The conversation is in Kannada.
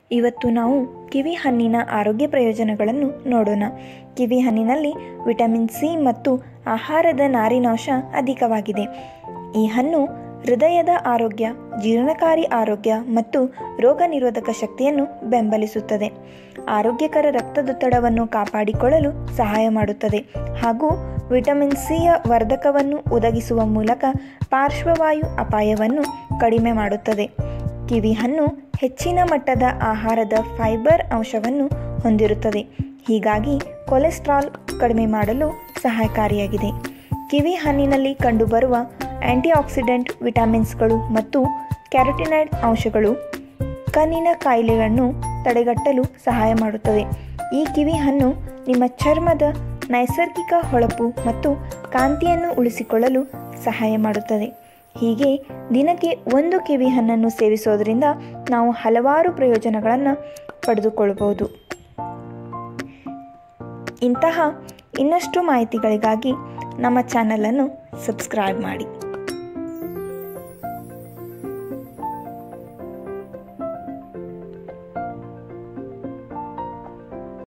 ಇವತ್ತು ನಾವು ಕಿವಿ ಹಣ್ಣಿನ ಆರೋಗ್ಯ ಪ್ರಯೋಜನಗಳನ್ನು ನೋಡೋಣ ಕಿವಿ ಹಣ್ಣಿನಲ್ಲಿ ವಿಟಮಿನ್ ಸಿ ಮತ್ತು ಆಹಾರದ ನಾರಿನಾಂಶ ಅಧಿಕವಾಗಿದೆ ಈ ಹಣ್ಣು ಹೃದಯದ ಆರೋಗ್ಯ ಜೀರ್ಣಕಾರಿ ಆರೋಗ್ಯ ಮತ್ತು ರೋಗ ನಿರೋಧಕ ಶಕ್ತಿಯನ್ನು ಬೆಂಬಲಿಸುತ್ತದೆ ಆರೋಗ್ಯಕರ ರಕ್ತದೊತ್ತಡವನ್ನು ಕಾಪಾಡಿಕೊಳ್ಳಲು ಸಹಾಯ ಮಾಡುತ್ತದೆ ಹಾಗೂ ವಿಟಮಿನ್ ಸಿಯ ವರ್ಧಕವನ್ನು ಒದಗಿಸುವ ಮೂಲಕ ಪಾರ್ಶ್ವವಾಯು ಅಪಾಯವನ್ನು ಕಡಿಮೆ ಮಾಡುತ್ತದೆ ಕಿವಿ ಹಣ್ಣು ಹೆಚ್ಚಿನ ಮಟ್ಟದ ಆಹಾರದ ಫೈಬರ್ ಅಂಶವನ್ನು ಹೊಂದಿರುತ್ತದೆ ಹೀಗಾಗಿ ಕೊಲೆಸ್ಟ್ರಾಲ್ ಕಡಿಮೆ ಮಾಡಲು ಸಹಾಯಕಾರಿಯಾಗಿದೆ ಕಿವಿ ಹಣ್ಣಿನಲ್ಲಿ ಕಂಡುಬರುವ ಆಂಟಿಆಕ್ಸಿಡೆಂಟ್ ವಿಟಮಿನ್ಸ್ಗಳು ಮತ್ತು ಕ್ಯಾರೋಟಿನೈಡ್ ಅಂಶಗಳು ಕಣ್ಣಿನ ಕಾಯಿಲೆಗಳನ್ನು ತಡೆಗಟ್ಟಲು ಸಹಾಯ ಮಾಡುತ್ತದೆ ಈ ಕಿವಿ ಹಣ್ಣು ನಿಮ್ಮ ಚರ್ಮದ ನೈಸರ್ಗಿಕ ಹೊಳಪು ಮತ್ತು ಕಾಂತಿಯನ್ನು ಉಳಿಸಿಕೊಳ್ಳಲು ಸಹಾಯ ಮಾಡುತ್ತದೆ ಹೀಗೆ ದಿನಕ್ಕೆ ಒಂದು ಕಿವಿ ಹಣ್ಣನ್ನು ಸೇವಿಸೋದರಿಂದ ನಾವು ಹಲವಾರು ಪ್ರಯೋಜನಗಳನ್ನು ಪಡೆದುಕೊಳ್ಳಬಹುದು ಇಂತಹ ಇನ್ನಷ್ಟು ಮಾಹಿತಿಗಳಿಗಾಗಿ ನಮ್ಮ ಚಾನಲನ್ನು ಸಬ್ಸ್ಕ್ರೈಬ್ ಮಾಡಿ